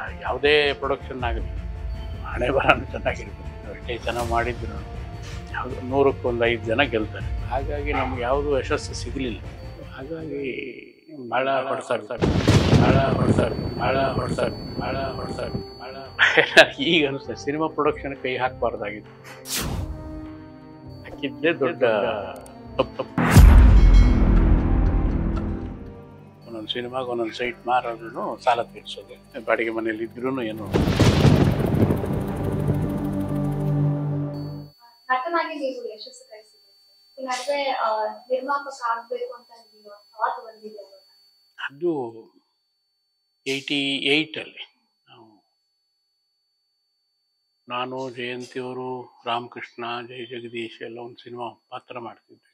ಯಾವುದೇ ಪ್ರೊಡಕ್ಷನ್ ಆಗಲಿ ಹಣೆ ಬರನು ಚೆನ್ನಾಗಿರ್ಬೇಕು ನಾವು ಎಷ್ಟೇ ಚೆನ್ನಾಗಿ ಮಾಡಿದ್ರು ಯಾವುದು ನೂರಕ್ಕೆ ಒಂದು ಐದು ಜನ ಗೆಲ್ತಾರೆ ಹಾಗಾಗಿ ನಮ್ಗೆ ಯಾವುದು ಯಶಸ್ಸು ಸಿಗಲಿಲ್ಲ ಹಾಗಾಗಿ ಭಾಳ ಹೊಡ್ತಾರೆ ಭಾಳ ಹೊಡ್ತಾರೆ ಭಾಳ ಹೊಡ್ತಾರೆ ಭಾಳ ಹೊಡ್ತಾರೆ ಭಾಳ ಈಗ ಅನಿಸ್ತದೆ ಸಿನಿಮಾ ಪ್ರೊಡಕ್ಷನ್ ಕೈ ಹಾಕಬಾರ್ದಾಗಿತ್ತು ಹಾಕಿದ್ದೇ ದೊಡ್ಡ ತಪ್ಪು ತಪ್ಪು ಒಂದೊಂದು ಸಿನಿಮಾಗ ಒಂದೊಂದು ಸೈಟ್ ಮಾರೋದು ಸಾಲ ತೀರಿಸೋದು ಬಾಡಿಗೆ ಮನೇಲಿ ಇದ್ರೂ ಏನು ನಟನಾಗಿ ನೀವು ಯಶಸ್ಸು ಗಳಿಸಿದ್ರಿ ಈ ನಡುವೆ ಆ, ನಿರ್ಮಾಪಕ ಆಗ್ಬೇಕು ಅಂತ ನೀವು ಥಾಟ್ ಬಂದಿದೆ ಅವಾಗ ಅದು ಏಯ್ಟಿ ಏಯ್ಟಲ್ಲಿ ನಾವು ನಾನು ಜಯಂತಿಯವರು ರಾಮಕೃಷ್ಣ ಜಯ ಜಗದೀಶ್ ಎಲ್ಲ ಒಂದು ಸಿನಿಮಾ ಪಾತ್ರ ಮಾಡ್ತಿದ್ವಿ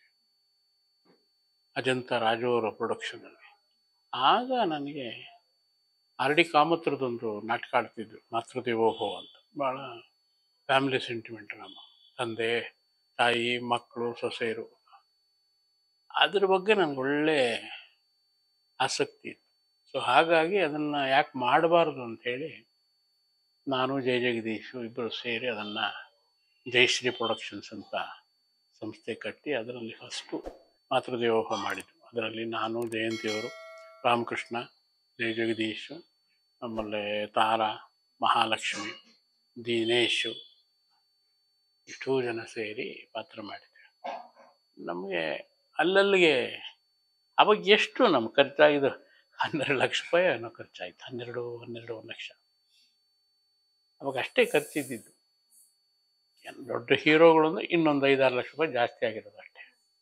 ಅಜಂತ ರಾಜು ಅವರ ಪ್ರೊಡಕ್ಷನಲ್ಲಿ ಆಗ ನನಗೆ ಆರ್ ಡಿ ಕಾಮತ್ರದೊಂದು ನಾಟಕ ಆಡ್ತಿದ್ರು ಮಾತೃದೇವೋಭವ ಅಂತ ಭಾಳ ಫ್ಯಾಮಿಲಿ ಸೆಂಟಿಮೆಂಟ್ ನಮ್ಮ ತಂದೆ ತಾಯಿ ಮಕ್ಕಳು ಸೊಸೆಯರು ಅದ್ರ ಬಗ್ಗೆ ನನಗೆ ಒಳ್ಳೆ ಆಸಕ್ತಿ ಇತ್ತು ಸೊ ಹಾಗಾಗಿ ಅದನ್ನು ಯಾಕೆ ಮಾಡಬಾರ್ದು ಅಂಥೇಳಿ ನಾನು ಜಯ ಜಗದೀಶು ಇಬ್ಬರು ಸೇರಿ ಅದನ್ನು ಜಯಶ್ರೀ ಪ್ರೊಡಕ್ಷನ್ಸ್ ಅಂತ ಸಂಸ್ಥೆ ಕಟ್ಟಿ ಅದರಲ್ಲಿ ಫಸ್ಟು ಮಾತೃದೇವೋಹ ಮಾಡಿದ್ದು ಅದರಲ್ಲಿ ನಾನು ಜಯಂತಿಯವರು ರಾಮಕೃಷ್ಣ ಜಯ ಜಗದೀಶು ಆಮೇಲೆ ತಾರಾ ಮಹಾಲಕ್ಷ್ಮಿ ದಿನೇಶು ಇಷ್ಟೂ ಜನ ಸೇರಿ ಪಾತ್ರ ಮಾಡಿದ್ವಿ ನಮಗೆ ಅಲ್ಲಲ್ಲಿಗೆ ಅವಾಗ ಎಷ್ಟು ನಮ್ಮ ಖರ್ಚಾಗಿದ್ದು ಹನ್ನೆರಡು ಲಕ್ಷ ರೂಪಾಯಿ ಏನೋ ಖರ್ಚಾಯ್ತು ಹನ್ನೆರಡು ಹನ್ನೆರಡು ಲಕ್ಷ ಅವಾಗ ಅಷ್ಟೇ ಖರ್ಚಿದ್ದಿದ್ದು ಏನು ದೊಡ್ಡ ಹೀರೋಗಳು ಅಂದ್ರೆ ಇನ್ನೊಂದು ಐದಾರು ಲಕ್ಷ ರೂಪಾಯಿ ಜಾಸ್ತಿ ಆಗಿರೋದು ಅಷ್ಟೇ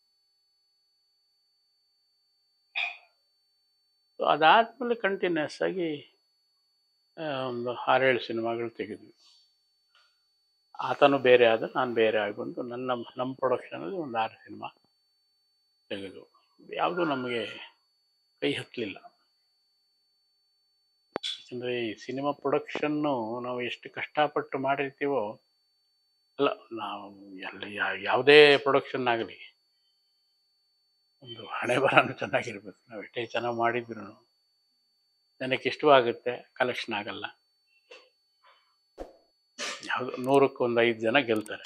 ಸೊ ಅದಾದ್ಮೇಲೆ ಕಂಟಿನ್ಯೂಸ್ ಆಗಿ ಆ, ಒಂದು ಆರೇಳು ಸಿನಿಮಾಗಳು ತೆಗೆದ್ವಿ ಆತನು ಬೇರೆ ಆದ ನಾನು ಬೇರೆ ಆಗಿ ಬಂದು ನನ್ನ ನಮ್ಮ ಪ್ರೊಡಕ್ಷನಲ್ಲಿ ಒಂದು ಆರು ಸಿನಿಮಾ ತೆಗೆದು ಯಾವುದೂ ನಮಗೆ ಕೈ ಹತ್ತಲಿಲ್ಲ ಯಾಕಂದರೆ ಈ ಸಿನಿಮಾ ಪ್ರೊಡಕ್ಷನ್ನು ನಾವು ಎಷ್ಟು ಕಷ್ಟಪಟ್ಟು ಮಾಡಿರ್ತೀವೋ ಅಲ್ಲ ನಾವು ಎಲ್ಲ ಯಾ- ಯಾವುದೇ ಪ್ರೊಡಕ್ಷನ್ ಆಗಲಿ ಒಂದು ಹಣೆ ಬರನು ಚೆನ್ನಾಗಿರ್ಬೇಕು ನಾವು ಎಷ್ಟೇ ಚೆನ್ನಾಗಿ ಮಾಡಿದ್ರು ಜನಕ್ಕೆ ಇಷ್ಟವಾಗುತ್ತೆ ಕಲೆಕ್ಷನ್ ಆಗಲ್ಲ ಯಾವುದು ನೂರಕ್ಕೆ ಒಂದು ಐದು ಜನ ಗೆಲ್ತಾರೆ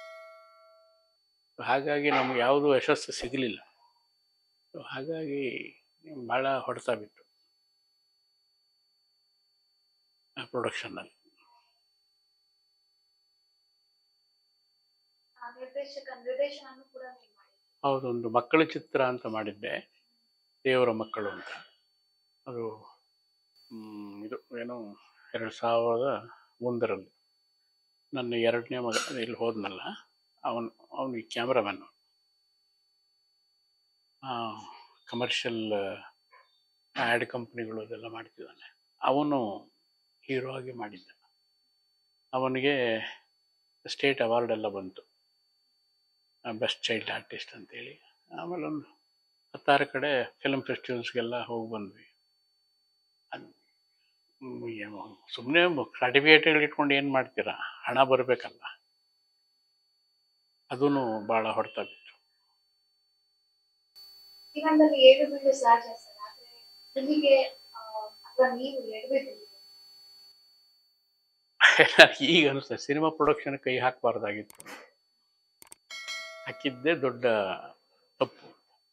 ಹಾಗಾಗಿ ನಮ್ಗೆ ಯಾವುದು ಯಶಸ್ಸು ಸಿಗಲಿಲ್ಲ ಹಾಗಾಗಿ ಭಾಳ ಹೊಡೆತ ಬಿತ್ತು ಆ ಪ್ರೊಡಕ್ಷನ್ನಲ್ಲಿ ಆ ನಿರ್ದೇಶಕ ನಿರ್ದೇಶನನೂ ಕೂಡ ನೀವು ಮಾಡಿದ್ರಿ ಹೌದೊಂದು ಮಕ್ಕಳ ಚಿತ್ರ ಅಂತ ಮಾಡಿದ್ದೆ ದೇವರ ಮಕ್ಕಳು ಅಂತ ಅದು ಮ್, ಇದು ಏನು ಎರಡು ಸಾವಿರದ ಒಂದರಲ್ಲಿ ನನ್ನ ಎರಡನೇ ಮಗ ಇಲ್ಲಿ ಹೋದ್ನಲ್ಲ ಅವನು ಅವನಿಗೆ ಕ್ಯಾಮ್ರಾಮನ್ ಕಮರ್ಷಿಯಲ್ ಆ್ಯಡ್ ಕಂಪ್ನಿಗಳು ಅದೆಲ್ಲ ಮಾಡ್ತಿದ್ದಾನೆ ಅವನು ಹೀರೋ ಆಗಿ ಮಾಡಿದ್ದ ಅವನಿಗೆ ಸ್ಟೇಟ್ ಅವಾರ್ಡ್ ಎಲ್ಲ ಬಂತು ಬೆಸ್ಟ್ ಚೈಲ್ಡ್ ಆರ್ಟಿಸ್ಟ್ ಅಂತೇಳಿ ಆಮೇಲೆ ಒಂದು ಹತ್ತಾರು ಕಡೆ ಫಿಲ್ಮ್ ಫೆಸ್ಟಿವಲ್ಸ್ಗೆಲ್ಲ ಹೋಗಿ ಬಂದ್ವಿ ಸುಮ್ಮನೆ ಸರ್ಟಿಫಿಕೇಟ್ಗಳು ಇಟ್ಕೊಂಡು ಏನು ಮಾಡ್ತೀರಾ ಹಣ ಬರಬೇಕಲ್ಲ ಅದೂ ಭಾಳ ಹೊಡೆತ ಬಿತ್ತು ಜೀವನದಲ್ಲಿ ಏಳು ಬೀಳು ಸಹಜ ಸರ್ ಆದ್ರೆ ನಿಮಗೆ ಅಥವಾ ನೀವು ಎಡಬಿದ್ದೀರಿ ಈಗ ಅನಿಸ್ತದೆ ಸಿನಿಮಾ ಪ್ರೊಡಕ್ಷನ್ ಕೈ ಹಾಕಬಾರ್ದಾಗಿತ್ತು ಹಾಕಿದ್ದೇ ದೊಡ್ಡ ತಪ್ಪು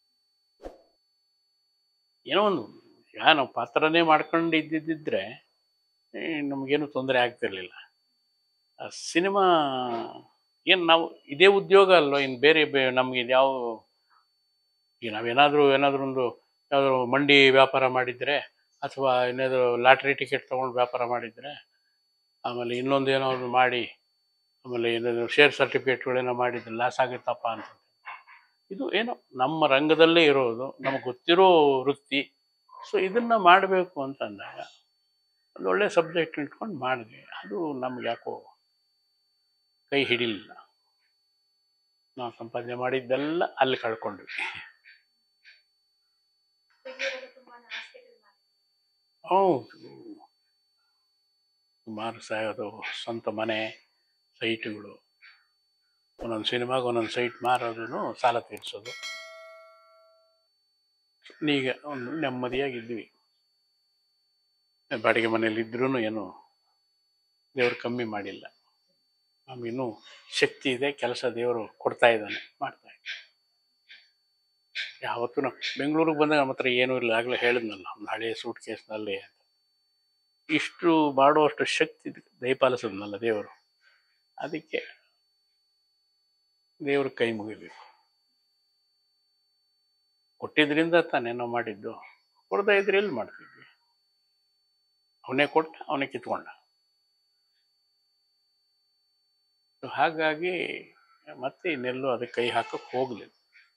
ಏನೋ ಒಂದು ಈಗ ನಾವು ಪಾತ್ರನೇ ಮಾಡ್ಕೊಂಡು ಇದ್ದಿದ್ದಿದ್ರೆ ಏ, ನಮಗೇನು ತೊಂದರೆ ಆಗ್ತಿರ್ಲಿಲ್ಲ ಆ ಸಿನಿಮಾ ಏನು ನಾವು ಇದೇ ಉದ್ಯೋಗ ಅಲ್ವಾ ಇನ್ನು ಬೇರೆ ಬೇ ನಮಗೆ ಯಾವ ಈಗ ನಾವೇನಾದರೂ ಏನಾದರೂ ಒಂದು ಯಾವುದಾದ್ರು ಮಂಡಿ ವ್ಯಾಪಾರ ಮಾಡಿದರೆ ಅಥವಾ ಏನಾದರೂ ಲಾಟ್ರಿ ಟಿಕೆಟ್ ತೊಗೊಂಡು ವ್ಯಾಪಾರ ಮಾಡಿದರೆ ಆಮೇಲೆ ಇನ್ನೊಂದು ಏನೋ ಒಂದು ಮಾಡಿ ಆಮೇಲೆ ಏನಾದರೂ ಶೇರ್ ಸರ್ಟಿಫಿಕೇಟ್ಗಳೇನೋ ಮಾಡಿದ್ರೆ ಲಾಸ್ ಆಗುತ್ತಪ್ಪ ಅಂತ ಇದು ಏನೋ ನಮ್ಮ ರಂಗದಲ್ಲೇ ಇರೋದು ನಮಗೆ ಗೊತ್ತಿರೋ ವೃತ್ತಿ ಸೊ ಇದನ್ನು ಮಾಡಬೇಕು ಅಂತ ಅಂದಾಗ ಒಂದು ಒಳ್ಳೆ ಸಬ್ಜೆಕ್ಟ್ ಇಟ್ಕೊಂಡು ಮಾಡಿದ್ವಿ ಅದು ನಮ್ಗೆ ಯಾಕೋ ಕೈ ಹಿಡಿಲಿಲ್ಲ ನಾವು ಸಂಪಾದನೆ ಮಾಡಿದ್ದೆಲ್ಲ ಅಲ್ಲಿ ಕಳ್ಕೊಂಡ್ವಿ ತೆಗೆಯುವಾಗ ತುಂಬಾ ಆಸೆಗಳು ಮಾಡಿ ಹೌದು ಸುಮಾರು ಸಾಯೋದು ಸ್ವಂತ ಮನೆ ಸೈಟುಗಳು ಒಂದೊಂದು ಸಿನಿಮಾಗೆ ಒಂದೊಂದು ಸೈಟ್ ಮಾರೋದು ಸಾಲ ತೀರಿಸೋದು ಈಗ ಒಂದು ನೆಮ್ಮದಿಯಾಗಿದ್ವಿ ಬಾಡಿಗೆ ಮನೇಲಿ ಇದ್ರೂ ಏನು ದೇವರು ಕಮ್ಮಿ ಮಾಡಿಲ್ಲ ನಮಗಿನ್ನೂ ಶಕ್ತಿ ಇದೆ ಕೆಲಸ ದೇವರು ಕೊಡ್ತಾ ಇದ್ದಾನೆ ಮಾಡ್ತಾ ಇದ್ದಾನೆ ಯಾವತ್ತೂ ನಾವು ಬೆಂಗಳೂರಿಗೆ ಬಂದಾಗ ನಮ್ಮ ಹತ್ರ ಏನೂ ಇಲ್ಲ ಆಗಲೇ ಹೇಳಿದ್ನಲ್ಲ ಒಂದು ಹಳೆಯ ಸೂಟ್ ಕೇಸ್ನಲ್ಲಿ ಅಂತ ಇಷ್ಟು ಮಾಡುವಷ್ಟು ಶಕ್ತಿ ದಯಪಾಲಿಸಿದ್ನಲ್ಲ ದೇವರು ಅದಕ್ಕೆ ದೇವ್ರ ಕೈ ಮುಗಿಬೇಕು ಕೊಟ್ಟಿದ್ರಿಂದ ತಾನೇ ನಾವು ಮಾಡಿದ್ದು ಕೊಡದೇ ಇದ್ರೆ ಎಲ್ಲಿ ಮಾಡ್ತಿದ್ವಿ ಅವನೇ ಕೊಟ್ಟ ಅವನೇ ಕಿತ್ಕೊಂಡ So ಹಾಗಾಗಿ ಮತ್ತೆ ಇನ್ನೆಲ್ಲೂ ಅದಕ್ಕೆ ಕೈ ಹಾಕಕ್ಕೆ ಹೋಗ್ಲಿಲ್ಲ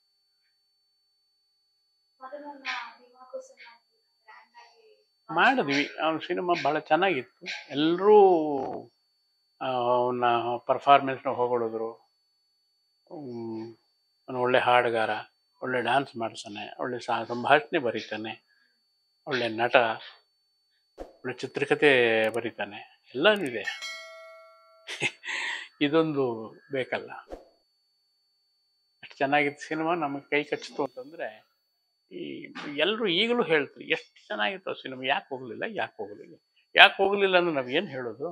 ಮೊದಲನ್ನ ದಿಮಾಕು ಸಿನಿಮಾ ಗ್ರ್ಯಾಂಡ್ ಆಗಿ ಮಾಡಿದ್ವಿ ಅವನ ಸಿನಿಮಾ ಭಾಳ ಚೆನ್ನಾಗಿತ್ತು ಎಲ್ಲರೂ ಅವನ ಪರ್ಫಾರ್ಮೆನ್ಸ್ನ ಹೊಗಳಿದ್ರು ಹ್ಮ್, ಅವನು ಒಳ್ಳೆ ಹಾಡುಗಾರ ಒಳ್ಳೆ ಡ್ಯಾನ್ಸ್ ಮಾಡ್ತಾನೆ ಒಳ್ಳೆ ಸಾ ಸಂಭಾಷಣೆ ಬರೀತಾನೆ ಒಳ್ಳೆ ನಟ ಒಳ್ಳೆ ಚಿತ್ರಕಥೆ ಬರೀತಾನೆ ಎಲ್ಲನೂ ಇದೆ ಇದೊಂದು ಬೇಕಲ್ಲ ಅಷ್ಟು ಚೆನ್ನಾಗಿತ್ತು ಸಿನಿಮಾ ನಮಗೆ ಕೈ ಕಚ್ಚಿತು ಅಂತಂದರೆ ಈ ಎಲ್ಲರೂ ಈಗಲೂ ಹೇಳ್ತಾರೆ ಎಷ್ಟು ಚೆನ್ನಾಗಿತ್ತು ಆ ಸಿನಿಮಾ ಯಾಕೆ ಹೋಗಲಿಲ್ಲ ಯಾಕೆ ಹೋಗಲಿಲ್ಲ ಯಾಕೆ ಹೋಗಲಿಲ್ಲ ಅಂದ್ರೆ ನಾವು ಏನು ಹೇಳೋದು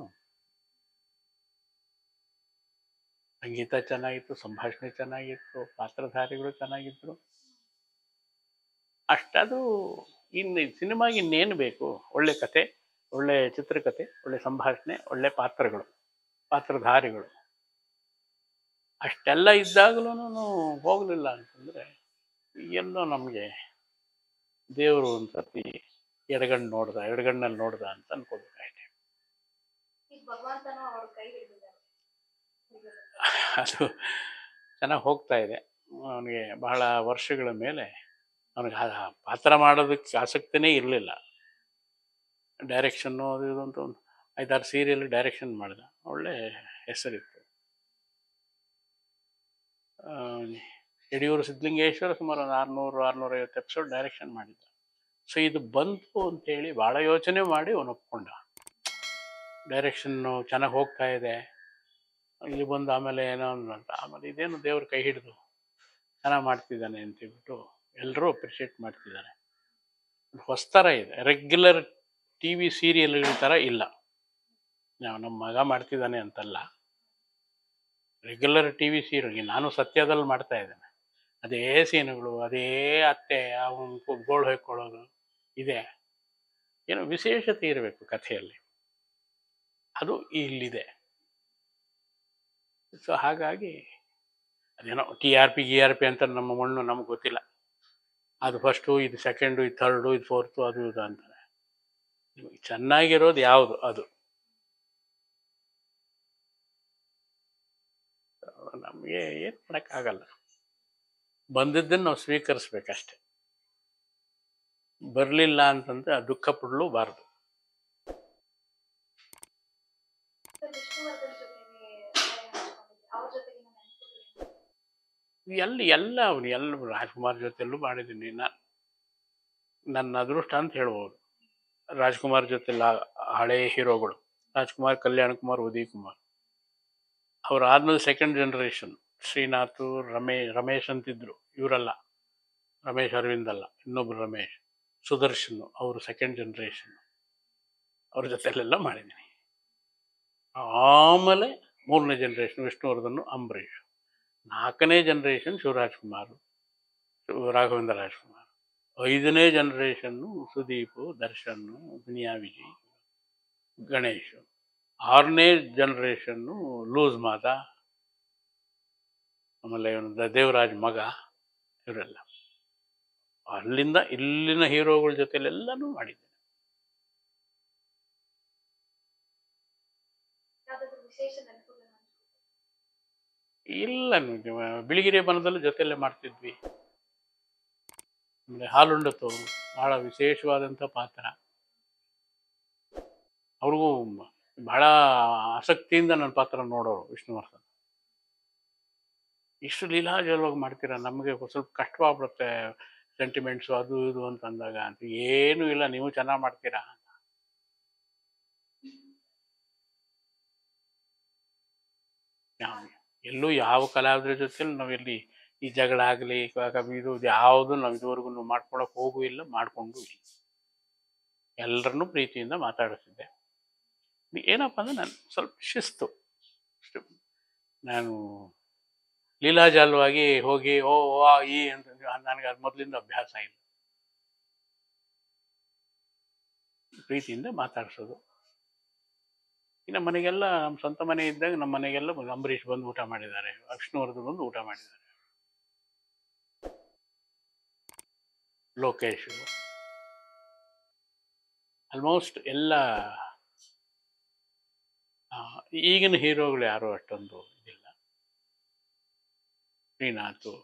ಸಂಗೀತ ಚೆನ್ನಾಗಿತ್ತು ಸಂಭಾಷಣೆ ಚೆನ್ನಾಗಿತ್ತು ಪಾತ್ರಧಾರಿಗಳು ಚೆನ್ನಾಗಿದ್ರು ಅಷ್ಟದು ಇನ್ನು ಸಿನಿಮಾಗೆ ಇನ್ನೇನು ಬೇಕು ಒಳ್ಳೆ ಕತೆ ಒಳ್ಳೆ ಚಿತ್ರಕಥೆ ಒಳ್ಳೆ ಸಂಭಾಷಣೆ ಒಳ್ಳೆ ಪಾತ್ರಗಳು ಪಾತ್ರಧಾರಿಗಳು ಅಷ್ಟೆಲ್ಲ ಇದ್ದಾಗಲೂ ಹೋಗಲಿಲ್ಲ ಅಂತಂದರೆ ಎಲ್ಲೋ ನಮಗೆ ದೇವರು ಒಂದು ಸರ್ತಿ ಎಡಗಣ್ಣು ನೋಡ್ದ ಎಡಗಣ್ಣಲ್ಲಿ ನೋಡ್ದ ಅಂತ ಅನ್ಕೋಬೇಕಾಯ್ತು ಈಗ ಭಗವಂತನೂ ಅವ್ರ ಕೈ ಹಿಡಿದಿದ್ದಾರೆ ಅದು ಚೆನ್ನಾಗಿ ಹೋಗ್ತಾ ಇದೆ ಅವನಿಗೆ ಬಹಳ ವರ್ಷಗಳ ಮೇಲೆ ಅವನಿಗೆ ಆ ಪಾತ್ರ ಮಾಡೋದಕ್ಕೆ ಆಸಕ್ತಿನೇ ಇರಲಿಲ್ಲ ಡೈರೆಕ್ಷನ್ನು ಅದು ಇದು ಅಂತ ಒಂದು ಐದಾರು ಸೀರಿಯಲ್ ಡೈರೆಕ್ಷನ್ ಮಾಡಿದ ಒಳ್ಳೆ ಹೆಸರಿತ್ತು ಆ, ಯಡಿಯೂರು ಸಿದ್ಧಲಿಂಗೇಶ್ವರ ಸುಮಾರು ಒಂದು ಆರುನೂರು ಆರುನೂರೈವತ್ತು ಎಪಿಸೋಡ್ ಡೈರೆಕ್ಷನ್ ಮಾಡಿದ್ದ ಸೊ ಇದು ಬಂತು ಅಂತೇಳಿ ಭಾಳ ಯೋಚನೆ ಮಾಡಿ ಅವನು ಒಪ್ಕೊಂಡ ಡೈರೆಕ್ಷನ್ನು ಚೆನ್ನಾಗಿ ಹೋಗ್ತಾ ಇದೆ ಇಲ್ಲಿ ಬಂದು ಆಮೇಲೆ ಏನೋ ಒಂದು ಅಂತ ಆಮೇಲೆ ಇದೇನು ದೇವ್ರ ಕೈ ಹಿಡಿದು ಚೆನ್ನಾಗಿ ಮಾಡ್ತಿದ್ದಾನೆ ಅಂತೇಳ್ಬಿಟ್ಟು ಎಲ್ಲರೂ ಅಪ್ರಿಷಿಯೇಟ್ ಮಾಡ್ತಿದ್ದಾರೆ ಹೊಸ ಥರ ಇದೆ ರೆಗ್ಯುಲರ್ ಟಿ ವಿ ಸೀರಿಯಲ್ಗಳ ಥರ ಇಲ್ಲ ನಾವು ನಮ್ಮ ಮಗ ಮಾಡ್ತಿದ್ದಾನೆ ಅಂತಲ್ಲ ರೆಗ್ಯುಲರ್ ಟಿ ವಿ ಸೀರಿಯಲ್ ನಾನು ಸತ್ಯದಲ್ಲಿ ಮಾಡ್ತಾ ಇದ್ದೇನೆ ಅದೇ ಸೀನುಗಳು ಅದೇ ಅತ್ತೆ ಅವನು ಗೋಳು ಹೊಯ್ಕೊಳ್ಳೋದು ಇದೆ ಏನೋ ವಿಶೇಷತೆ ಇರಬೇಕು ಕಥೆಯಲ್ಲಿ ಅದು ಇಲ್ಲಿದೆ ಸೊ ಹಾಗಾಗಿ ಅದೇನೋ ಟಿ ಆರ್ ಪಿ ಗಿ ಆರ್ ಪಿ ಅಂತ ನಮ್ಮ ಮಣ್ಣು ನಮ್ಗೆ ಗೊತ್ತಿಲ್ಲ ಅದು ಫಸ್ಟು ಇದು ಸೆಕೆಂಡು ಇದು ಥರ್ಡು ಇದು ಫೋರ್ತು ಅದು ಇದು ಅಂತಾರೆ ನಿಮಗೆ ಚೆನ್ನಾಗಿರೋದು ಯಾವುದು ಅದು ನಮಗೆ ಏನು ಮಾಡೋಕ್ಕಾಗಲ್ಲ ಬಂದಿದ್ದನ್ನು ನಾವು ಸ್ವೀಕರಿಸ್ಬೇಕಷ್ಟೆ ಬರಲಿಲ್ಲ ಅಂತಂದ್ರೆ ಆ ದುಃಖ ಪಡಲೂಬಾರ್ದು ಸರ್ ವಿಷ್ಣುವರ್ಧನ್ ಜೊತೆಗೆ ಹಂಚ್ಕೊಂಡಿದ್ದೆ ಅವ್ರ ಜೊತೆಗಿನ ನೆನಪುಗಳು ಎಲ್ಲಿ ಎಲ್ಲ ಅವನು ಎಲ್ಲ ರಾಜ್ಕುಮಾರ್ ಜೊತೆಲ್ಲೂ ಮಾಡಿದ್ದೀನಿ ನಾನು ನನ್ನ ಅದೃಷ್ಟ ಅಂತ ಹೇಳ್ಬೋದು ರಾಜ್ಕುಮಾರ್ ಜೊತೆಲ್ಲ ಹಳೆ ಹೀರೋಗಳು ರಾಜ್ಕುಮಾರ್ ಕಲ್ಯಾಣ ಕುಮಾರ್ ಉದಯ್ ಕುಮಾರ್ ಅವ್ರು ಆದ್ಮೇಲೆ ಸೆಕೆಂಡ್ ಜನ್ರೇಷನ್ ಶ್ರೀನಾಥ್ ರಮೇ ರಮೇಶ್ ಅಂತಿದ್ರು ಇವರಲ್ಲ ರಮೇಶ್ ಅರವಿಂದ್ ಅಲ್ಲ ಇನ್ನೊಬ್ರು ರಮೇಶ್ ಸುದರ್ಶನ್ ಅವರು ಸೆಕೆಂಡ್ ಜನ್ರೇಷನ್ ಅವ್ರ ಜೊತೆಲೆಲ್ಲ ಮಾಡಿದ್ದೀನಿ ಆಮೇಲೆ ಮೂರನೇ ಜನ್ರೇಷನ್ ವಿಷ್ಣುವರ್ಧನ್ ಅಂಬರೀಷ್ ನಾಲ್ಕನೇ ಜನ್ರೇಷನ್ ಶಿವರಾಜ್ ಕುಮಾರ್ ಶಿವ- ರಾಘವೇಂದ್ರ ರಾಜ್ಕುಮಾರ್ ಐದನೇ ಜನ್ರೇಷನ್ನು ಸುದೀಪ್ ದರ್ಶನ್ ದುನಿಯಾ ವಿಜಯ್ ಗಣೇಶ್ ಆರನೇ ಜನ್ರೇಷನ್ನು ಲೂಸ್ ಮಾತ ಆಮೇಲೆ ಇವನು ದ- ದೇವರಾಜ್ ಮಗ ಇವರೆಲ್ಲ ಅಲ್ಲಿಂದ ಇಲ್ಲಿನ ಹೀರೋಗಳ ಜೊತೆಲೆಲ್ಲನೂ ಮಾಡಿದ್ದೆ ಯಾವ್ದಾದ್ರು ವಿಶೇಷ ನೆನಪುಗಳು ಹಂಚ್ಕೊಳ್ತೀರಾ? ಇಲ್ಲ ನಿಮ್ಗೆ ಬಿಳಿಗಿರಿ ಬನದಲ್ಲೂ ಜೊತೆಯಲ್ಲೇ ಮಾಡ್ತಿದ್ವಿ ಆಮೇಲೆ ಹಾಲುಂಡತು ಬಹಳ ವಿಶೇಷವಾದಂಥ ಪಾತ್ರ ಅವ್ರಿಗೂ ಬಹಳ ಆಸಕ್ತಿಯಿಂದ ನನ್ನ ಪಾತ್ರ ನೋಡೋರು ವಿಷ್ಣುವರ್ಧನ್ ಇಷ್ಟು ಲೀಲಾಜಲವಾಗಿ ಮಾಡ್ತೀರಾ ನಮಗೆ ಸ್ವಲ್ಪ ಕಷ್ಟವಾಗ್ಬಿಡುತ್ತೆ ಸೆಂಟಿಮೆಂಟ್ಸು ಅದು ಇದು ಅಂತ ಅಂದಾಗ ಅಂತ ಏನೂ ಇಲ್ಲ ನೀವು ಚೆನ್ನಾಗಿ ಮಾಡ್ತೀರಾ ನಾವು ಎಲ್ಲೂ ಯಾವ ಕಲಾವಿದರ ಜೊತೆಲಿ ನಾವೆಲ್ಲಿ ಈ ಜಗಳ ಆಗಲಿ ಇದು ಯಾವುದು ನಾವು ಇದುವರೆಗೂ ಮಾಡ್ಕೊಳಕ್ ಹೋಗೂ ಇಲ್ಲ ಮಾಡ್ಕೊಂಡು ಇಲ್ಲ ಎಲ್ಲರನ್ನೂ ಪ್ರೀತಿಯಿಂದ ಮಾತಾಡಿಸಿದ್ದೆ ಏನಪ್ಪ ಅಂದರೆ ನಾನು ಸ್ವಲ್ಪ ಶಿಸ್ತು ಅಷ್ಟು. ನಾನು ಲೀಲಾಜಾಲವಾಗಿ ಹೋಗಿ ಓ ಆ ಈ ಅಂತ ನನಗೆ ಅದು ಮೊದಲಿಂದ ಅಭ್ಯಾಸ ಇಲ್ಲ ಪ್ರೀತಿಯಿಂದ ಮಾತಾಡಿಸೋದು ಇನ್ನು ಮನೆಗೆಲ್ಲ ನಮ್ಮ ಸ್ವಂತ ಮನೆ ಇದ್ದಾಗ ನಮ್ಮ ಮನೆಗೆಲ್ಲ ಅಂಬರೀಷ್ ಬಂದು ಊಟ ಮಾಡಿದ್ದಾರೆ ವಿಷ್ಣುವರ್ಧನ್ ಬಂದು ಊಟ ಮಾಡಿದ್ದಾರೆ ಲೋಕೇಶು ಆಲ್ಮೋಸ್ಟ್ ಎಲ್ಲ ಆ, ಈಗಿನ ಹೀರೋಗಳು ಯಾರು ಅಷ್ಟೊಂದು ಇದಿಲ್ಲ ಶ್ರೀನಾಥು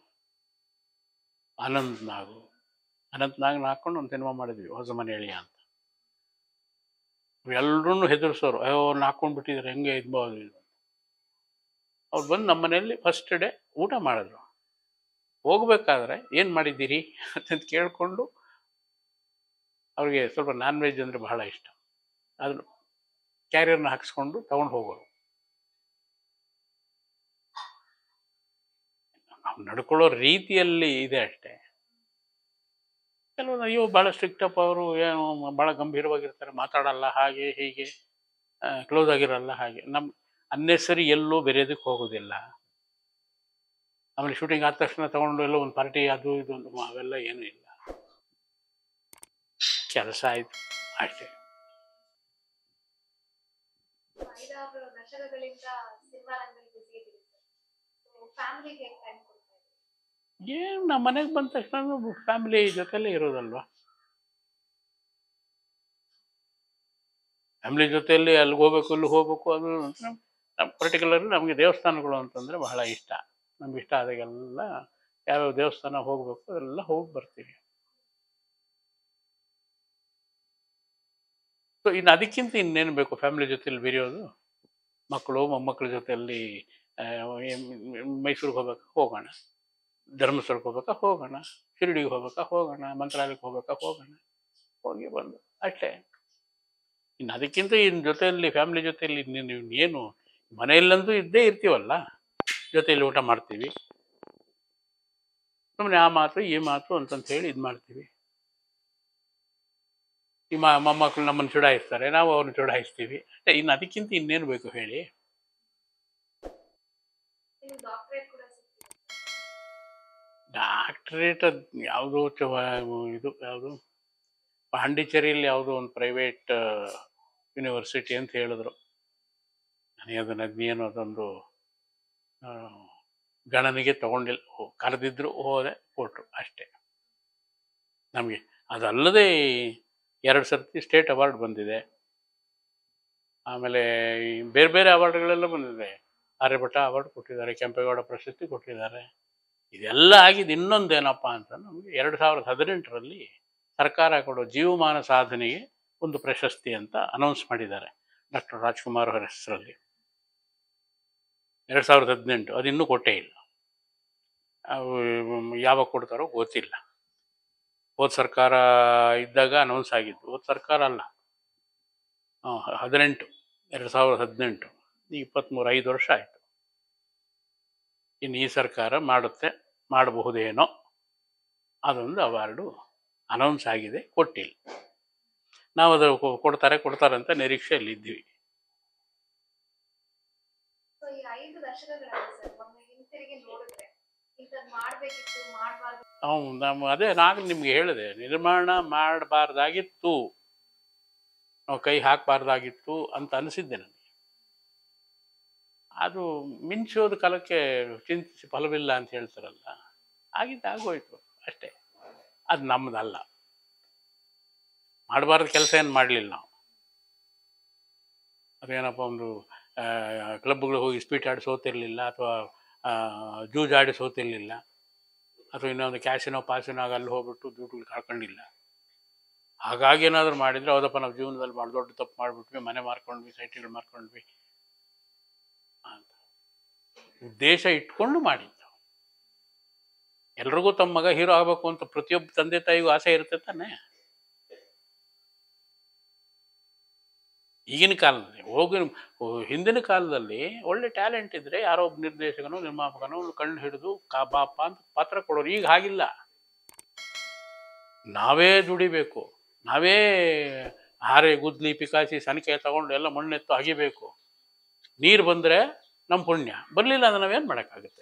ಅನಂತ್ ನಾಗು ಅನಂತ್ ನಾಗ್ನ ಹಾಕೊಂಡು ಒಂದು ಸಿನಿಮಾ ಮಾಡಿದ್ವಿ ಹೊಸ ಮನೆ ಎಳಿಯ ಅಂತ ಎಲ್ಲರೂ ಹೆದರ್ಸೋರು ಅಯ್ಯೋ ಅವ್ರನ್ನ ಹಾಕೊಂಡು ಬಿಟ್ಟಿದ್ದಾರೆ ಹೆಂಗೆ ಇದ್ಬೋದು ಇದು ಅವ್ರು ಬಂದು ನಮ್ಮ ಮನೆಯಲ್ಲಿ ಫಸ್ಟ್ ಡೇ ಊಟ ಮಾಡಿದ್ರು ಹೋಗ್ಬೇಕಾದ್ರೆ ಏನು ಮಾಡಿದ್ದೀರಿ ಅಂತ ಕೇಳಿಕೊಂಡು ಅವ್ರಿಗೆ ಸ್ವಲ್ಪ ನಾನ್ ವೆಜ್ ಅಂದರೆ ಬಹಳ ಇಷ್ಟ ಅದನ್ನು ಕ್ಯಾರಿಯರ್ನ ಹಾಕ್ಸ್ಕೊಂಡು ತಗೊಂಡು ಹೋಗೋರು ನಾವು ನಡ್ಕೊಳ್ಳೋ ರೀತಿಯಲ್ಲಿ ಇದೆ ಅಷ್ಟೇ ಕೆಲವೊಂದು ಅಯ್ಯೋ ಭಾಳ ಸ್ಟ್ರಿಕ್ಟ್ ಅಪ್ ಅವರು ಏನು ಭಾಳ ಗಂಭೀರವಾಗಿರ್ತಾರೆ ಮಾತಾಡಲ್ಲ ಹಾಗೆ ಹೀಗೆ ಕ್ಲೋಸ್ ಆಗಿರಲ್ಲ ಹಾಗೆ ನಮ್ಮ ಅನ್ನೆಸರಿ ಎಲ್ಲೂ ಬೆರೆಯೋದಕ್ಕೆ ಹೋಗೋದಿಲ್ಲ ಆಮೇಲೆ ಶೂಟಿಂಗ್ ಆದ ತಕ್ಷಣ ತಗೊಂಡು ಎಲ್ಲೋ ಒಂದು ಪಾರ್ಟಿ ಅದು ಇದು ಅಂತ ಅವೆಲ್ಲ ಏನೂ ಇಲ್ಲ ಕೆಲಸ ಆಯಿತು ಅಷ್ಟೇ ಐದಾರು ದಶಕಗಳಿಂದ ಸಿನಿಮಾ ರಂಗದಲ್ಲಿ ಬಿಸಿ ಇದ್ದೀರಿ ಸರ್ ಫ್ಯಾಮಿಲಿಗೆ ಹೇಗೆ ಟೈಮ್ ಕೊಡ್ತಾ ಇದ್ದೀರಿ ಏನು ನಮ್ಮ ಮನೆಗೆ ಬಂದ ತಕ್ಷಣ ಫ್ಯಾಮಿಲಿ ಜೊತೆಲೇ ಇರೋದಲ್ವಾ ಫ್ಯಾಮಿಲಿ ಜೊತೆಯಲ್ಲಿ ಅಲ್ಲಿಗೆ ಹೋಗ್ಬೇಕು ಇಲ್ಲಿ ಹೋಗ್ಬೇಕು ಅದು ನಮ್ಮ ಪರ್ಟಿಕ್ಯುಲರ್ಲಿ ನಮಗೆ ದೇವಸ್ಥಾನಗಳು ಅಂತಂದರೆ ಬಹಳ ಇಷ್ಟ ನಮ್ಗೆ ಇಷ್ಟ ಆದಾಗೆಲ್ಲ ಯಾವ್ಯಾವ ದೇವಸ್ಥಾನ ಹೋಗಬೇಕು ಅದೆಲ್ಲ ಹೋಗಿ ಬರ್ತೀವಿ ಸೊ ಇನ್ನು ಅದಕ್ಕಿಂತ ಇನ್ನೇನು ಬೇಕು ಫ್ಯಾಮಿಲಿ ಜೊತೆಲಿ ಬೆರೆಯೋದು ಮಕ್ಕಳು ಮೊಮ್ಮಕ್ಕಳ ಜೊತೆಯಲ್ಲಿ ಆ, ಏನ್- ಮೈಸೂರಿಗೆ ಹೋಗ್ಬೇಕಾ ಹೋಗೋಣ ಧರ್ಮಸ್ಥಳಕ್ಕೆ ಹೋಗ್ಬೇಕಾ ಹೋಗೋಣ ಶಿರಡಿಗೆ ಹೋಗ್ಬೇಕಾ ಹೋಗೋಣ ಮಂತ್ರಾಲಯಕ್ಕೆ ಹೋಗ್ಬೇಕಾ ಹೋಗೋಣ ಹೋಗಿ ಬಂದು ಅಷ್ಟೇ ಇನ್ನು ಅದಕ್ಕಿಂತ ಇನ್ನು ಜೊತೆಯಲ್ಲಿ ಫ್ಯಾಮಿಲಿ ಜೊತೆಯಲ್ಲಿ ಇನ್ನು ನೀವು ಏನು ಮನೆಯಲ್ಲಂತೂ ಇದ್ದೇ ಇರ್ತೀವಲ್ಲ ಜೊತೆಯಲ್ಲಿ ಊಟ ಮಾಡ್ತೀವಿ ಸುಮ್ಮನೆ ಆ ಮಾತು ಈ ಮಾತು ಅಂತಂತ ಹೇಳಿ ಇದು ಮಾಡ್ತೀವಿ ಈ ಮ ಮೊಮ್ಮಕ್ಕಳು ನಮ್ಮನ್ನು ಚುಡಾಯಿಸ್ತಾರೆ ನಾವು ಅವ್ರನ್ನ ಚುಡಾಯಿಸ್ತೀವಿ ಅಷ್ಟೇ ಇನ್ನು ಅದಕ್ಕಿಂತ ಇನ್ನೇನು ಬೇಕು ಹೇಳಿ ನಿಮ್ಗೆ ಡಾಕ್ಟರೇಟ್ ಕೂಡ ಸಿಕ್ಕಿದೆ ಡಾಕ್ಟ್ರೇಟ್ ಅದು ಯಾವುದೋ ಚ ಇದು ಯಾವುದು ಪಾಂಡಿಚೇರಿಯಲ್ಲಿ ಯಾವುದೋ ಒಂದು ಪ್ರೈವೇಟ್ ಯೂನಿವರ್ಸಿಟಿ ಅಂತ ಹೇಳಿದ್ರು ನನಗೆ ಅದನ್ನು ಅದೇನು ಅದೊಂದು ಆ, ಗಣನೆಗೆ ತಗೊಂಡಿಲ್ಲ ಹೋ- ಕರೆದಿದ್ರು ಹೋದೆ ಕೊಟ್ಟರು ಅಷ್ಟೇ ನಮಗೆ ಅದಲ್ಲದೆ ಎರಡು ಸರ್ತಿ ಸ್ಟೇಟ್ ಅವಾರ್ಡ್ ಬಂದಿದೆ ಆಮೇಲೆ ಈ ಬೇರೆ ಬೇರೆ ಅವಾರ್ಡ್ಗಳೆಲ್ಲ ಬಂದಿದೆ ಆರ್ಯಭಟ ಅವಾರ್ಡ್ ಕೊಟ್ಟಿದ್ದಾರೆ ಕೆಂಪೇಗೌಡ ಪ್ರಶಸ್ತಿ ಕೊಟ್ಟಿದ್ದಾರೆ ಇದೆಲ್ಲ ಆಗಿದ್ದು ಇನ್ನೊಂದೇನಪ್ಪ ಅಂತ ನಮಗೆ ಎರಡು ಸಾವಿರದ ಹದಿನೆಂಟರಲ್ಲಿ ಸರ್ಕಾರ ಕೊಡೋ ಜೀವಮಾನ ಸಾಧನೆಗೆ ಒಂದು ಪ್ರಶಸ್ತಿ ಅಂತ ಅನೌನ್ಸ್ ಮಾಡಿದ್ದಾರೆ ಡಾಕ್ಟರ್ ರಾಜ್ಕುಮಾರ್ ಅವರ ಹೆಸರಲ್ಲಿ ಎರಡು ಸಾವಿರದ ಹದಿನೆಂಟು ಅದು ಇನ್ನೂ ಕೊಟ್ಟೇ ಇಲ್ಲ ಅವು ಯಾವಾಗ ಕೊಡ್ತಾರೋ ಗೊತ್ತಿಲ್ಲ ಹೋದ ಸರ್ಕಾರ ಇದ್ದಾಗ ಅನೌನ್ಸ್ ಆಗಿದ್ದು ಹೋದ ಸರ್ಕಾರ ಅಲ್ಲ ಆ, ಹದಿನೆಂಟು ಎರಡು ಸಾವಿರದ ಹದಿನೆಂಟು ಈಗ ಇಪ್ಪತ್ತ್ಮೂರು ಐದು ವರ್ಷ ಆಯಿತು ಇನ್ನು ಈ ಸರ್ಕಾರ ಮಾಡುತ್ತೆ ಮಾಡಬಹುದೇನೋ ಅದೊಂದು ಅವಾರ್ಡು ಅನೌನ್ಸ್ ಆಗಿದೆ ಕೊಟ್ಟಿಲ್ಲ ನಾವು ಅದು ಕೊ- ಕೊಡ್ತಾರೆ ಕೊಡ್ತಾರೆ ಅಂತ ನಿರೀಕ್ಷೆಯಲ್ಲಿ ಇದ್ವಿ ಸೊ ಈ ಐದು ದಶಕಗಳಲ್ಲಿ ಸರ್ ಒಮ್ಮೆ ಹಿಂತಿರುಗಿ ನೋಡಿದ್ರೆ ಇಂಥದ್ದು ಮಾಡ್ಬೇಕಿತ್ತು ಮಾಡಬಾರ್ದು ಅವ್ನು ನಮ್ಮ ಅದೇ ನಾನು ನಿಮ್ಗೆ ಹೇಳಿದೆ ನಿರ್ಮಾಣ ಮಾಡಬಾರ್ದಾಗಿತ್ತು ನಾವು ಕೈ ಹಾಕಬಾರ್ದಾಗಿತ್ತು ಅಂತ ಅನಿಸಿದ್ದೆ ನನಗೆ ಅದು ಮಿಂಚೋದ ಕಾಲಕ್ಕೆ ಚಿಂತಿಸಿ ಫಲವಿಲ್ಲ ಅಂತ ಹೇಳ್ತಾರಲ್ಲ ಆಗಿದ್ದು ಆಗೋಯ್ತು ಅಷ್ಟೇ ಅದು ನಮ್ಮದಲ್ಲ ಮಾಡಬಾರ್ದು ಕೆಲಸ ಏನು ಮಾಡಲಿಲ್ಲ ನಾವು ಅದೇನಪ್ಪ ಒಂದು ಕ್ಲಬ್ಗಳು ಹೋಗಿ ಸ್ಪೀಟ್ ಆಡಿ ಸೋತಿರಲಿಲ್ಲ ಅಥವಾ ಜೂಜಾಡಿ ಸೋತಿರಲಿಲ್ಲ ಅಥವಾ ಇನ್ನೊಂದು ಕ್ಯಾಸಿನೋ ಪಾಸಿನೋ ಆಗ ಅಲ್ಲಿ ಹೋಗ್ಬಿಟ್ಟು ದುಡ್ಡುಗಳು ಕಳ್ಕೊಂಡಿಲ್ಲ ಹಾಗಾಗಿ ಏನಾದರೂ ಮಾಡಿದರೆ ಹೌದಪ್ಪ ನಾವು ಜೀವನದಲ್ಲಿ ಭಾಳ ದೊಡ್ಡ ತಪ್ಪು ಮಾಡಿಬಿಟ್ವಿ ಮನೆ ಮಾರ್ಕೊಂಡ್ವಿ ಸೈಟ್ಗಳು ಮಾರ್ಕೊಂಡ್ವಿ ಅಂತ ಉದ್ದೇಶ ಇಟ್ಕೊಂಡು ಮಾಡಿದ್ದು ಎಲ್ರಿಗೂ ತಮ್ಮ ಮಗ ಹೀರೋ ಆಗಬೇಕು ಅಂತ ಪ್ರತಿಯೊಬ್ಬ ತಂದೆ ತಾಯಿಗೂ ಆಸೆ ಇರುತ್ತೆ ತಾನೆ ಈಗಿನ ಕಾಲದಲ್ಲಿ ಹೋಗಿ ಹಿಂದಿನ ಕಾಲದಲ್ಲಿ ಒಳ್ಳೆ ಟ್ಯಾಲೆಂಟ್ ಇದ್ದರೆ ಯಾರೋ ಒಬ್ಬ ನಿರ್ದೇಶಕನೋ ನಿರ್ಮಾಪಕನೋ ಒಂದು ಕಣ್ಣು ಹಿಡಿದು ಕಾ ಬಾಪ ಅಂತ ಪಾತ್ರ ಕೊಡೋರು ಈಗ ಹಾಗಿಲ್ಲ ನಾವೇ ದುಡಿಬೇಕು ನಾವೇ ಹಾರೆ ಗುದ್ಲಿ ಪಿಕಾಸಿ ಸನಿಕೆ ತಗೊಂಡು ಎಲ್ಲ ಮಣ್ಣೆತ್ತು ಅಗಿಬೇಕು ನೀರು ಬಂದರೆ ನಮ್ಮ ಪುಣ್ಯ ಬರಲಿಲ್ಲ ಅಂದ್ರೆ ನಾವೇನು ಮಾಡೋಕ್ಕಾಗುತ್ತೆ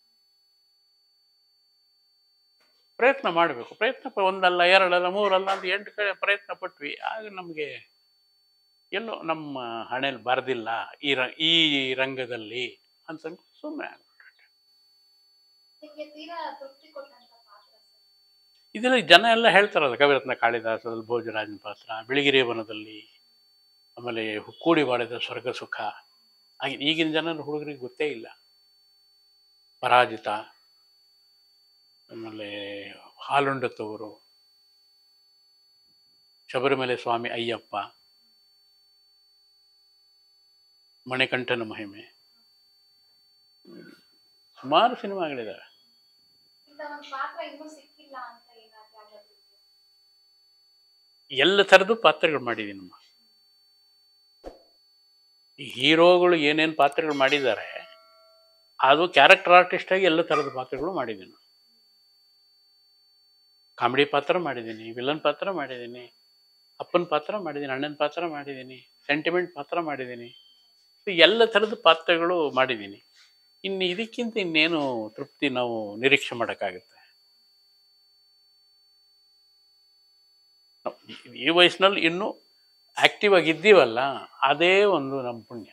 ಪ್ರಯತ್ನ ಮಾಡಬೇಕು ಪ್ರಯತ್ನ ಪ- ಒಂದಲ್ಲ ಎರಡಲ್ಲ ಮೂರಲ್ಲ ಅಂತ ಎಂಟು ಕಡೆ ಪ್ರಯತ್ನ ಪಟ್ವಿ ಆಗ ನಮಗೆ ಎಲ್ಲೋ ನಮ್ಮ ಹಣೆಯಲ್ಲಿ ಬರದಿಲ್ಲ ಈ ರ ಈ ರಂಗದಲ್ಲಿ ಅಂತ ಸುಮ್ಮನೆ ನಿಮ್ಗೆ ತೀರಾ ತೃಪ್ತಿ ಕೊಟ್ಟಂತ ಪಾತ್ರ ಸರ್ ಇದರಲ್ಲಿ ಜನ ಎಲ್ಲ ಹೇಳ್ತಾರಲ್ಲ ಕವಿರತ್ನ ಕಾಳಿದಾಸದಲ್ಲಿ ಭೋಜರಾಜನ ಪಾತ್ರ ಬಿಳಿಗಿರಿ ವನದಲ್ಲಿ ಆಮೇಲೆ ಕೂಡಿ ಬಾಳಿದ ಸ್ವರ್ಗ ಸುಖ ಹಾಗೆ ಈಗಿನ ಜನರ ಹುಡುಗರಿಗೆ ಗೊತ್ತೇ ಇಲ್ಲ ಪರಾಜಿತ ಆಮೇಲೆ ಹಾಲುಂಡತವರು ಶಬರಿಮಲೆ ಸ್ವಾಮಿ ಅಯ್ಯಪ್ಪ ಮಣಿಕಂಠನ ಮಹಿಮೆ ಸುಮಾರು ಸಿನಿಮಾಗಳಿದ್ದಾವೆ ಇಂಥ ಒಂದು ಪಾತ್ರ ಇನ್ನೂ ಸಿಕ್ಕಿಲ್ಲ ಅಂತ ಏನಾದ್ರು ಯಾವ್ದಾದ್ರು ಇದೆಯಾ? ಎಲ್ಲ ಥರದ್ದು ಪಾತ್ರಗಳು ಮಾಡಿದ್ದೀನಿ ನಮ್ಮ ಈ ಹೀರೋಗಳು ಏನೇನು ಪಾತ್ರಗಳು ಮಾಡಿದ್ದಾರೆ ಅದು ಕ್ಯಾರೆಕ್ಟರ್ ಆರ್ಟಿಸ್ಟಾಗಿ ಎಲ್ಲ ಥರದ ಪಾತ್ರಗಳು ಮಾಡಿದ್ದೀನಿ ಕಾಮಿಡಿ ಪಾತ್ರ ಮಾಡಿದ್ದೀನಿ ವಿಲನ್ ಪಾತ್ರ ಮಾಡಿದ್ದೀನಿ ಅಪ್ಪನ ಪಾತ್ರ ಮಾಡಿದ್ದೀನಿ ಅಣ್ಣನ ಪಾತ್ರ ಮಾಡಿದ್ದೀನಿ ಸೆಂಟಿಮೆಂಟ್ ಪಾತ್ರ ಮಾಡಿದ್ದೀನಿ ಸೊ ಎಲ್ಲ ಥರದ ಪಾತ್ರಗಳು ಮಾಡಿದ್ದೀನಿ ಇನ್ನು ಇದಕ್ಕಿಂತ ಇನ್ನೇನು ತೃಪ್ತಿ ನಾವು ನಿರೀಕ್ಷೆ ಮಾಡೋಕ್ಕಾಗುತ್ತೆ ನಾವು ಈ ವಯಸ್ಸಿನಲ್ಲಿ ಇನ್ನೂ ಆಕ್ಟಿವ್ ಆಗಿದ್ದೀವಲ್ಲ ಅದೇ ಒಂದು ನಮ್ಮ ಪುಣ್ಯ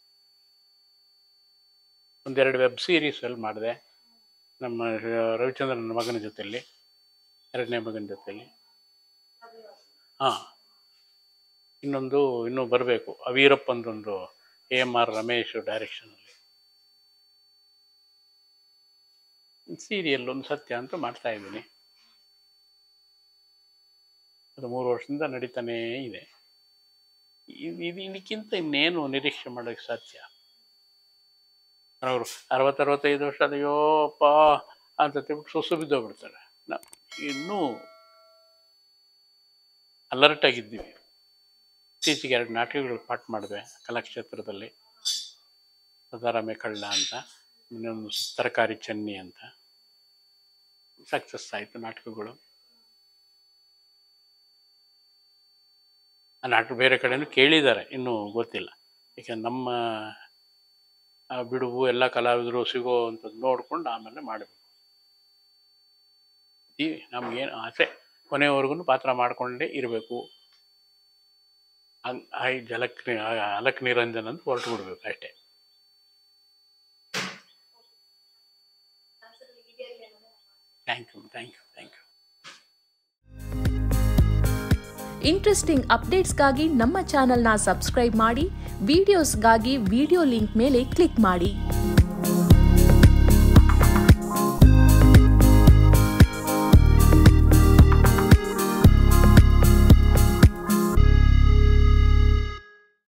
ಒಂದೆರಡು ವೆಬ್ ಸೀರೀಸಲ್ಲಿ ಮಾಡಿದೆ ನಮ್ಮ ರವಿಚಂದ್ರನ ಮಗನ ಜೊತೆಯಲ್ಲಿ ಎರಡನೇ ಮಗನ ಜೊತೆಯಲ್ಲಿ ಹಾಂ ಇನ್ನೊಂದು ಇನ್ನೂ ಬರಬೇಕು ಅವೀರಪ್ಪಂದೊಂದು ಎ ಎಮ್ ಆರ್ ರಮೇಶ್ ಡೈರೆಕ್ಷನಲ್ಲಿ ಸೀರಿಯಲ್ ಒಂದು ಸತ್ಯ ಅಂತ ಮಾಡ್ತಾ ಇದ್ದೀನಿ ಅದು ಮೂರು ವರ್ಷದಿಂದ ನಡೀತಾನೇ ಇದೆ ಇದ್- ಇದು ಇದಕ್ಕಿಂತ ಇನ್ನೇನು ನಿರೀಕ್ಷೆ ಮಾಡೋಕ್ಕೆ ಸಾಧ್ಯ ಅವರು ಅರವತ್ತರವತ್ತೈದು ವರ್ಷ ಅಯ್ಯೋ ಅಪ್ಪ ಅಂತ ತಿಳ್ಬಿಟ್ಟು ಸುಸು ಬಿದ್ದೋಗ್ಬಿಡ್ತಾರೆ ನಾವು ಇನ್ನೂ ಅಲರ್ಟ್ ಆಗಿದ್ದೀವಿ ಇತ್ತೀಚೆಗೆ ಎರಡು ನಾಟಕಗಳು ಪಾಠ ಮಾಡಿದೆ ಕಲಾಕ್ಷೇತ್ರದಲ್ಲಿ ಸದಾರಾಮೆ ಕಳ್ಳ ಅಂತ ಇನ್ನೊಂದು ತರಕಾರಿ ಚನ್ನಿ ಅಂತ ಸಕ್ಸಸ್ ಆಯಿತು ನಾಟಕಗಳು ಆ ನಾಟಕ ಬೇರೆ ಕಡೆನೂ ಕೇಳಿದ್ದಾರೆ ಇನ್ನೂ ಗೊತ್ತಿಲ್ಲ ಯಾಕೆಂದ್ರೆ ನಮ್ಮ ಆ ಬಿಡುವು ಎಲ್ಲ ಕಲಾವಿದರು ಸಿಗೋ ಅಂಥದ್ದು ನೋಡ್ಕೊಂಡು ಆಮೇಲೆ ಮಾಡಬೇಕು ಈ ನಮಗೇನು ಆಸೆ ಕೊನೆಯವರೆಗೂ ಪಾತ್ರ ಮಾಡಿಕೊಂಡೇ ಇರಬೇಕು ಐ ಜಲಕ್ ನಿ- ಆ- ಅಲಕ್ ನಿರಂಜನ್ ಅಂತ ಹೊರಟು ಬಿಡ್ಬೇಕು ಅಷ್ಟೇ ಕನಸಲ್ಲಿ ಈಡೇರ್ಲಿ ಅನ್ನೋದೇ ನಮ್ಮ ಆಸೆ. Thank you thank you thank you interesting ಅಪ್ಡೇಟ್ಸ್ಗಾಗಿ ನಮ್ಮ ಚಾನೆಲ್ನ ಸಬ್ಸ್ಕ್ರೈಬ್ ಮಾಡಿ ವಿಡಿಯೋಸ್ಗಾಗಿ ವಿಡಿಯೋ ಲಿಂಕ್ ಮೇಲೆ ಕ್ಲಿಕ್ ಮಾಡಿ